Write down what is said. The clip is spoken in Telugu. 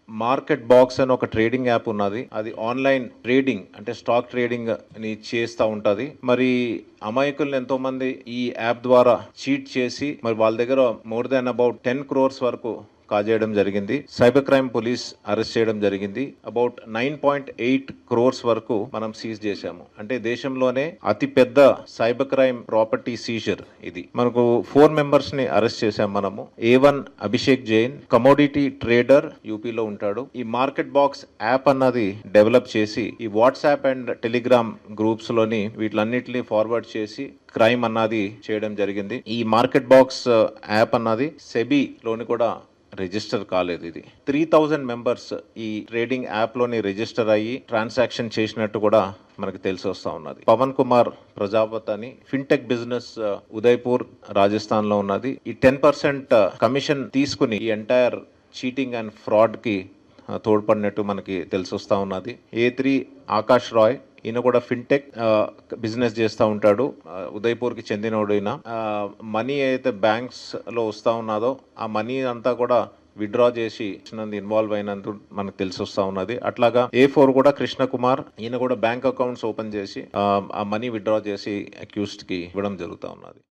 మార్కెట్ బాక్స్ అని ఒక ట్రేడింగ్ యాప్ ఉన్నది అది ఆన్లైన్ ట్రేడింగ్ అంటే స్టాక్ ట్రేడింగ్ ని చేస్తూ ఉంటది మరి అమాయకుల్ని ఎంతో మంది ఈ యాప్ ద్వారా చీట్ చేసి మరి వాళ్ళ దగ్గర more than about ten crores వరకు కాజేయడం జరిగింది సైబర్ క్రైమ్ పోలీస్ అరెస్ట్ చేయడం జరిగింది about nine point eight crores వరకు మనం సీజ్ చేశాము అంటే దేశంలోనే అతి పెద్ద సైబర్ క్రైమ్ ప్రాపర్టీ సీజర్ ఇది మనకు ఫోర్ మెంబర్స్ ని అరెస్ట్ చేశాం మనము A one Abhishek Jain commodity trader యూపీలో ఉంటాడు ఈ మార్కెట్ బాక్స్ యాప్ అన్నది డెవలప్ చేసి ఈ వాట్సాప్ అండ్ టెలిగ్రామ్ గ్రూప్స్ లోని వీటిలన్నిటిని ఫార్వర్డ్ చేసి క్రైమ్ అన్నది చేయడం జరిగింది ఈ మార్కెట్ బాక్స్ యాప్ అన్నది సెబీ లోని కూడా రిజిస్టర్ కాలేదు ఇది త్రీ థౌజండ్ మెంబర్స్ ఈ ట్రేడింగ్ యాప్ లోని రిజిస్టర్ అయ్యి ట్రాన్సాక్షన్ చేసినట్టు కూడా మనకు తెలిసి వస్తా ఉన్నది పవన్ కుమార్ ప్రజాపత్ అని ఫిన్టెక్ బిజినెస్ ఆ, ఉదయ్పూర్ రాజస్థాన్ లో ఉన్నది ఈ టెన్ పర్సెంట్ కమిషన్ తీసుకుని ఈ ఎంటైర్ చీటింగ్ అండ్ ఫ్రాడ్ కి ఆ, తోడ్పడినట్టు మనకి తెలిసి వస్తా ఉన్నది ఏ త్రీ ఆకాష్ రాయ్ ఈయన కూడా ఫిన్టెక్ బిజినెస్ చేస్తూ ఉంటాడు ఆ, ఉదయ్పూర్కి చెందినోడు ఈయన మనీ అయితే బ్యాంక్స్ లో వస్తా ఉన్నదో ఆ మనీ అంతా కూడా విత్డ్రా చేసి ఇన్వాల్వ్ అయినందుకు మనకు తెలిసి వస్తా ఉన్నది అట్లాగా ఏ ఫోర్ కూడా కృష్ణ కుమార్ ఈయన కూడా బ్యాంక్ అకౌంట్స్ ఓపెన్ చేసి ఆ, ఆ మనీ విత్డ్రా చేసి అక్యూస్డ్ కి ఇవ్వడం జరుగుతూ ఉన్నది